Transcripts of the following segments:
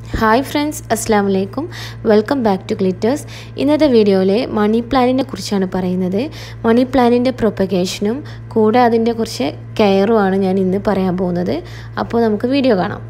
hi friends അസ്സാം വലൈക്കും welcome back to glitters ഇന്നത്തെ വീഡിയോയിൽ മണി പ്ലാനിനെ കുറിച്ചാണ് പറയുന്നത് മണി പ്ലാനിൻ്റെ പ്രൊപ്പഗേഷനും കൂടെ അതിൻ്റെ കുറച്ച് കെയറുമാണ് ഞാൻ ഇന്ന് പറയാൻ പോകുന്നത് അപ്പോൾ നമുക്ക് വീഡിയോ കാണാം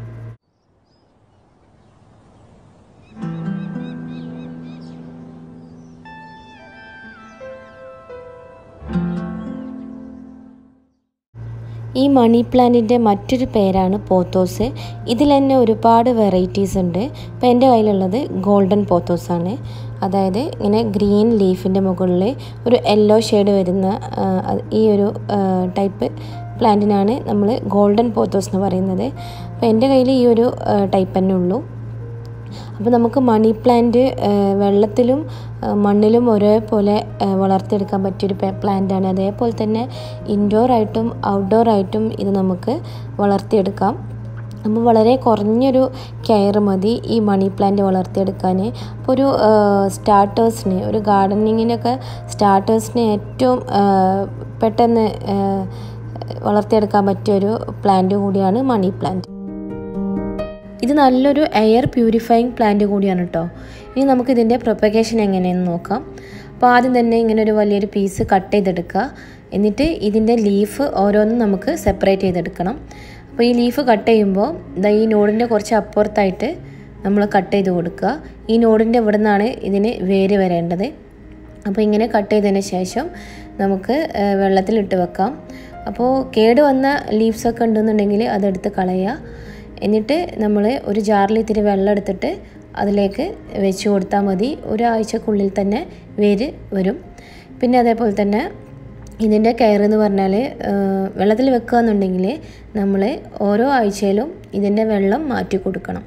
ഈ മണി പ്ലാന്റിൻ്റെ മറ്റൊരു പേരാണ് പോത്തോസ് ഇതിൽ തന്നെ ഒരുപാട് വെറൈറ്റീസ് ഉണ്ട് ഇപ്പോൾ എൻ്റെ കയ്യിലുള്ളത് ഗോൾഡൻ പോത്തോസ് ആണ് അതായത് ഇങ്ങനെ ഗ്രീൻ ലീഫിൻ്റെ മുകളിൽ ഒരു യെല്ലോ ഷെയ്ഡ് വരുന്ന ഈ ഒരു ടൈപ്പ് പ്ലാന്റിനാണ് നമ്മൾ ഗോൾഡൻ പോത്തോസ് എന്ന് പറയുന്നത് അപ്പോൾ എൻ്റെ കയ്യിൽ ഈ ഒരു ടൈപ്പ് തന്നെ ഉള്ളൂ അപ്പോൾ നമുക്ക് മണി പ്ലാന്റ് വെള്ളത്തിലും മണ്ണിലും ഒരേപോലെ വളർത്തിയെടുക്കാൻ പറ്റിയൊരു പ്ലാന്റാണ് അതേപോലെ തന്നെ ഇൻഡോർ ആയിട്ടും ഔട്ട്ഡോർ ആയിട്ടും ഇത് നമുക്ക് വളർത്തിയെടുക്കാം അപ്പോൾ വളരെ കുറഞ്ഞൊരു കെയർ മതി ഈ മണി പ്ലാന്റ് വളർത്തിയെടുക്കാൻ അപ്പോൾ ഒരു സ്റ്റാർട്ടേഴ്സിന് ഒരു ഗാർഡനിങ്ങിനൊക്കെ സ്റ്റാർട്ടേഴ്സിന് ഏറ്റവും പെട്ടെന്ന് വളർത്തിയെടുക്കാൻ പറ്റിയൊരു പ്ലാന്റ് കൂടിയാണ് മണി പ്ലാന്റ് ഇത് നല്ലൊരു എയർ പ്യൂരിഫയിങ് പ്ലാന്റ് കൂടിയാണ് കേട്ടോ ഇനി നമുക്ക് ഇതിൻ്റെ പ്രൊപ്പഗേഷൻ എങ്ങനെയെന്ന് നോക്കാം അപ്പോൾ ആദ്യം തന്നെ ഇങ്ങനെ ഒരു വലിയൊരു പീസ് കട്ട് ചെയ്തെടുക്കുക എന്നിട്ട് ഇതിൻ്റെ ലീഫ് ഓരോന്നും നമുക്ക് സെപ്പറേറ്റ് ചെയ്തെടുക്കണം അപ്പോൾ ഈ ലീഫ് കട്ട് ചെയ്യുമ്പോൾ ഇതാ ഈ നോഡിൻ്റെ കുറച്ച് അപ്പുറത്തായിട്ട് നമ്മൾ കട്ട് ചെയ്ത് കൊടുക്കുക ഈ നോഡിൻ്റെ ഇവിടെ നിന്നാണ് ഇതിന് വേര് വരേണ്ടത് അപ്പോൾ ഇങ്ങനെ കട്ട് ചെയ്തതിന് ശേഷം നമുക്ക് വെള്ളത്തിലിട്ട് വെക്കാം അപ്പോൾ കേട് വന്ന ലീവ്സൊക്കെ ഉണ്ടെന്നുണ്ടെങ്കിൽ അതെടുത്ത് കളയുക എന്നിട്ട് നമ്മൾ ഒരു ജാറിൽ ഇത്തിരി വെള്ളം എടുത്തിട്ട് അതിലേക്ക് വെച്ച് കൊടുത്താൽ മതി ഒരാഴ്ചക്കുള്ളിൽ തന്നെ വേര് വരും പിന്നെ അതേപോലെ തന്നെ ഇതിൻ്റെ കെയർ എന്ന് പറഞ്ഞാൽ വെള്ളത്തിൽ വെക്കുക എന്നുണ്ടെങ്കിൽ നമ്മൾ ഓരോ ആഴ്ചയിലും ഇതിൻ്റെ വെള്ളം മാറ്റി കൊടുക്കണം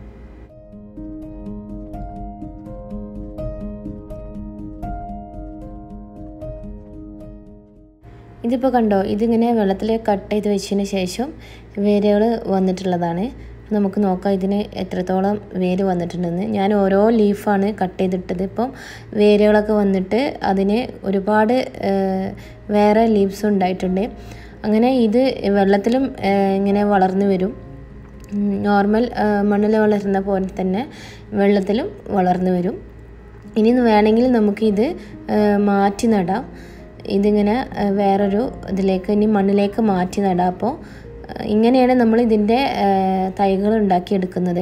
ഇതിപ്പോൾ കണ്ടോ ഇതിങ്ങനെ വെള്ളത്തിൽ കട്ട് ചെയ്ത് വെച്ചതിന് ശേഷം വേരുകൾ വന്നിട്ടുള്ളതാണ് നമുക്ക് നോക്കാം ഇതിന് എത്രത്തോളം വേര് വന്നിട്ടുണ്ടെന്ന് ഞാൻ ഓരോ ലീഫാണ് കട്ട് ചെയ്തിട്ടത് ഇപ്പം വേരുകളൊക്കെ വന്നിട്ട് അതിന് ഒരുപാട് വേറെ ലീവ്സ് ഉണ്ടായിട്ടുണ്ട് അങ്ങനെ ഇത് വെള്ളത്തിലും ഇങ്ങനെ വളർന്നു വരും നോർമൽ മണ്ണിൽ വളരുന്ന പോലെ തന്നെ വെള്ളത്തിലും വളർന്നു വരും ഇനി വേണമെങ്കിൽ നമുക്കിത് മാറ്റി നടാം ഇതിങ്ങനെ വേറൊരു ഇതിലേക്ക് ഇനി മണ്ണിലേക്ക് മാറ്റി നടാം അപ്പോൾ ഇങ്ങനെയാണ് നമ്മൾ ഇതിൻ്റെ തൈകൾ ഉണ്ടാക്കിയെടുക്കുന്നത്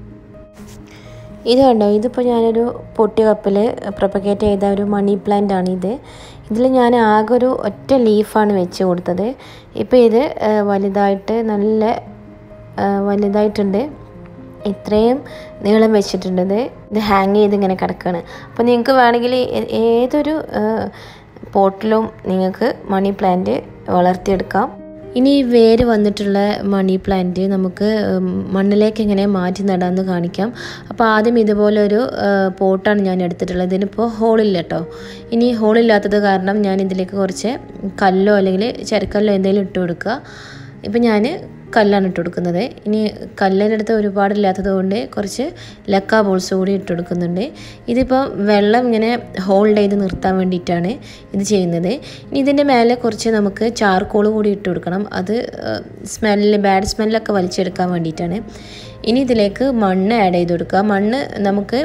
ഇത് കണ്ടോ ഇതിപ്പോൾ ഞാനൊരു പൊട്ടി കപ്പിൽ പ്രൊപ്പഗേറ്റ് ചെയ്ത ഒരു മണി പ്ലാന്റ് ആണ് ഇത് ഇതിൽ ഞാൻ ആകെ ഒരു ഒറ്റ ലീഫാണ് വെച്ച് കൊടുത്തത് ഇപ്പോൾ ഇത് വലുതായിട്ട് നല്ല വലുതായിട്ടുണ്ട് ഇത്രയും നീളം വെച്ചിട്ടുണ്ട് ഇത് ഹാങ് ചെയ്ത് ഇങ്ങനെ കിടക്കുകയാണ് അപ്പോൾ നിങ്ങൾക്ക് വേണമെങ്കിൽ ഏതൊരു പോട്ടിലും നിങ്ങൾക്ക് മണി പ്ലാന്റ് വളർത്തിയെടുക്കാം ഇനി ഈ വേര് വന്നിട്ടുള്ള മണി പ്ലാന്റ് നമുക്ക് മണ്ണിലേക്ക് എങ്ങനെ മാറ്റി നടാമെന്ന് കാണിക്കാം അപ്പോൾ ആദ്യം ഇതുപോലെ ഒരു പോട്ടാണ് ഞാൻ എടുത്തിട്ടുള്ളത് ഇതിനിപ്പോൾ ഹോളില്ല കേട്ടോ ഇനി ഹോളില്ലാത്തത് കാരണം ഞാൻ ഇതിലേക്ക് കുറച്ച് കല്ലോ അല്ലെങ്കിൽ ചരക്കല്ലോ എന്തെങ്കിലും ഇട്ട് കൊടുക്കുക ഇപ്പം ഞാൻ കല്ലാണ് ഇട്ട് കൊടുക്കുന്നത് ഇനി കല്ലിനടുത്ത് ഒരുപാടില്ലാത്തത് കൊണ്ട് കുറച്ച് ലക്ക ബോൾസ് കൂടി ഇട്ട് കൊടുക്കുന്നുണ്ട് ഇതിപ്പോൾ വെള്ളം ഇങ്ങനെ ഹോൾഡ് ചെയ്ത് നിർത്താൻ വേണ്ടിയിട്ടാണ് ഇത് ചെയ്യുന്നത് ഇനി ഇതിൻ്റെ മേലെ കുറച്ച് നമുക്ക് ചാർക്കോൾ കൂടി ഇട്ട് കൊടുക്കണം അത് സ്മെല്ല് ബാഡ് സ്മെല്ലൊക്കെ വലിച്ചെടുക്കാൻ വേണ്ടിയിട്ടാണ് ഇനി ഇതിലേക്ക് മണ്ണ് ആഡ് ചെയ്ത് കൊടുക്കുക മണ്ണ് നമുക്ക്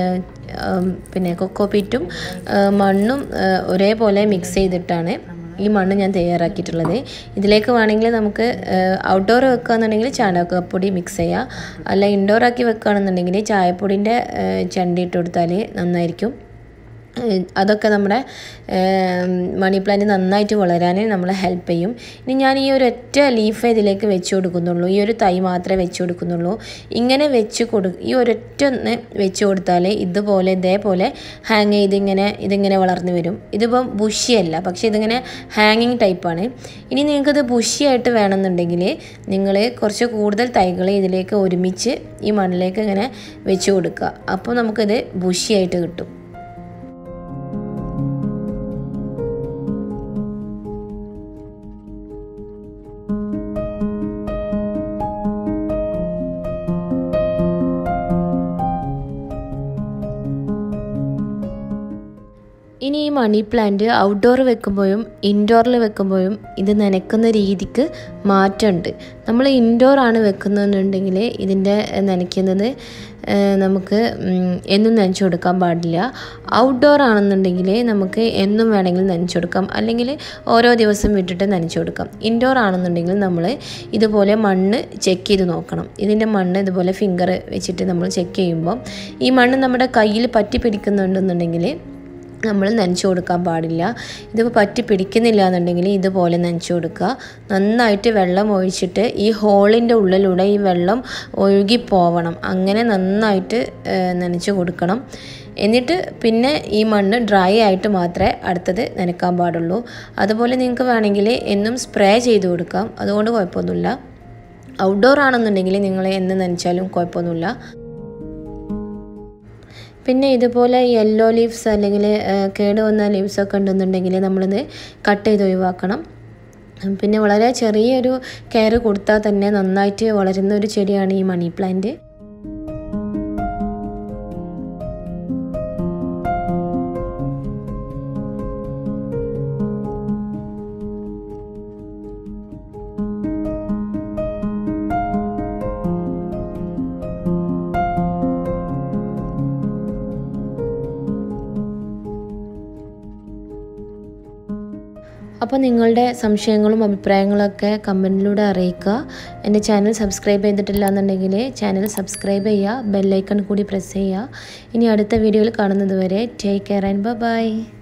പിന്നെ കൊക്കോപീറ്റും മണ്ണും ഒരേപോലെ മിക്സ് ചെയ്തിട്ടാണ് ഈ മണ്ണ് ഞാൻ തയ്യാറാക്കിയിട്ടുള്ളത് ഇതിലേക്ക് വേണമെങ്കിൽ നമുക്ക് ഔട്ട്ഡോർ വെക്കുകയെന്നുണ്ടെങ്കിൽ ചാണകപ്പൊടി മിക്സ് ചെയ്യുക അല്ല ഇൻഡോർ ആക്കി വെക്കുകയാണെന്നുണ്ടെങ്കിൽ ചായപ്പൊടിൻ്റെ ചണ്ടി ഇട്ട് കൊടുത്താൽ നന്നായിരിക്കും അതൊക്കെ നമ്മുടെ മണി പ്ലാന്റ് നന്നായിട്ട് വളരാൻ നമ്മളെ ഹെൽപ്പ് ചെയ്യും ഇനി ഞാൻ ഈ ഒരു ഒറ്റ ലീഫ് ഇതിലേക്ക് വെച്ച് കൊടുക്കുന്നുള്ളൂ ഈ ഒരു തൈ മാത്രമേ വെച്ച് കൊടുക്കുന്നുള്ളൂ ഇങ്ങനെ വെച്ച് കൊടു ഈ ഒരൊറ്റ ഒന്ന് വെച്ച് കൊടുത്താൽ ഇതുപോലെ ഇതേപോലെ ഹാങ് ചെയ്ത് ഇങ്ങനെ ഇതിങ്ങനെ വളർന്നു വരും ഇതിപ്പം ബുഷിയല്ല പക്ഷേ ഇതിങ്ങനെ ഹാങ്ങിങ് ടൈപ്പാണ് ഇനി നിങ്ങൾക്കിത് ബുഷിയായിട്ട് വേണമെന്നുണ്ടെങ്കിൽ നിങ്ങൾ കുറച്ച് കൂടുതൽ തൈകൾ ഇതിലേക്ക് ഒരുമിച്ച് ഈ മണ്ണിലേക്ക് ഇങ്ങനെ വെച്ച് കൊടുക്കുക അപ്പോൾ നമുക്കിത് ബുഷിയായിട്ട് കിട്ടും ഈ ഇനി ഈ മണി പ്ലാന്റ് ഔട്ട്ഡോർ വെക്കുമ്പോഴും ഇൻഡോറിൽ വെക്കുമ്പോഴും ഇത് നനയ്ക്കുന്ന രീതിക്ക് മാറ്റമുണ്ട് നമ്മൾ ഇൻഡോർ ആണ് വെക്കുന്നതെന്നുണ്ടെങ്കിൽ ഇതിൻ്റെ നനയ്ക്കുന്നത് നമുക്ക് എന്നും നനച്ചു കൊടുക്കാൻ പാടില്ല ഔട്ട്ഡോർ ആണെന്നുണ്ടെങ്കിൽ നമുക്ക് എന്നും വേണമെങ്കിൽ നനച്ചു കൊടുക്കാം അല്ലെങ്കിൽ ഓരോ ദിവസം വിട്ടിട്ട് നനച്ചു കൊടുക്കാം ഇൻഡോർ ആണെന്നുണ്ടെങ്കിൽ നമ്മൾ ഇതുപോലെ മണ്ണ് ചെക്ക് ചെയ്ത് നോക്കണം ഇതിൻ്റെ മണ്ണ് ഇതുപോലെ ഫിംഗർ വെച്ചിട്ട് നമ്മൾ ചെക്ക് ചെയ്യുമ്പോൾ ഈ മണ്ണ് നമ്മുടെ കയ്യിൽ പറ്റി പിടിക്കുന്നുണ്ടെന്നുണ്ടെങ്കിൽ നമ്മൾ നനച്ചു കൊടുക്കാൻ പാടില്ല ഇതിപ്പോൾ പറ്റി പിടിക്കുന്നില്ല എന്നുണ്ടെങ്കിൽ ഇതുപോലെ നനച്ചു കൊടുക്കുക നന്നായിട്ട് വെള്ളം ഒഴിച്ചിട്ട് ഈ ഹോളിൻ്റെ ഉള്ളിലൂടെ ഈ വെള്ളം ഒഴുകി പോവണം അങ്ങനെ നന്നായിട്ട് നനച്ചു കൊടുക്കണം എന്നിട്ട് പിന്നെ ഈ മണ്ണ് ഡ്രൈ ആയിട്ട് മാത്രമേ അടുത്തത് നനക്കാൻ പാടുള്ളൂ അതുപോലെ നിങ്ങൾക്ക് വേണമെങ്കിൽ എന്നും സ്പ്രേ ചെയ്ത് കൊടുക്കാം അതുകൊണ്ട് കുഴപ്പമൊന്നുമില്ല ഔട്ട്ഡോർ ആണെന്നുണ്ടെങ്കിൽ നിങ്ങൾ എന്ന് നനച്ചാലും കുഴപ്പമൊന്നുമില്ല പിന്നെ ഇതുപോലെ യെല്ലോ ലീവ്സ് അല്ലെങ്കിൽ കേട് വന്ന ലീവ്സൊക്കെ ഉണ്ടെന്നുണ്ടെങ്കിൽ നമ്മളിത് കട്ട് ചെയ്ത് ഒഴിവാക്കണം പിന്നെ വളരെ ചെറിയൊരു കെയർ കൊടുത്താൽ തന്നെ നന്നായിട്ട് വളരുന്ന ഒരു ചെടിയാണ് ഈ മണി പ്ലാന്റ് അപ്പോൾ നിങ്ങളുടെ സംശയങ്ങളും അഭിപ്രായങ്ങളൊക്കെ കമൻറ്റിലൂടെ അറിയിക്കുക എൻ്റെ ചാനൽ സബ്സ്ക്രൈബ് ചെയ്തിട്ടില്ല എന്നുണ്ടെങ്കിൽ ചാനൽ സബ്സ്ക്രൈബ് ചെയ്യുക ബെല്ലൈക്കൺ കൂടി പ്രസ് ചെയ്യുക ഇനി അടുത്ത വീഡിയോയിൽ കാണുന്നത് വരെ ടേക്ക് കെയർ ആൻഡ് ബൈ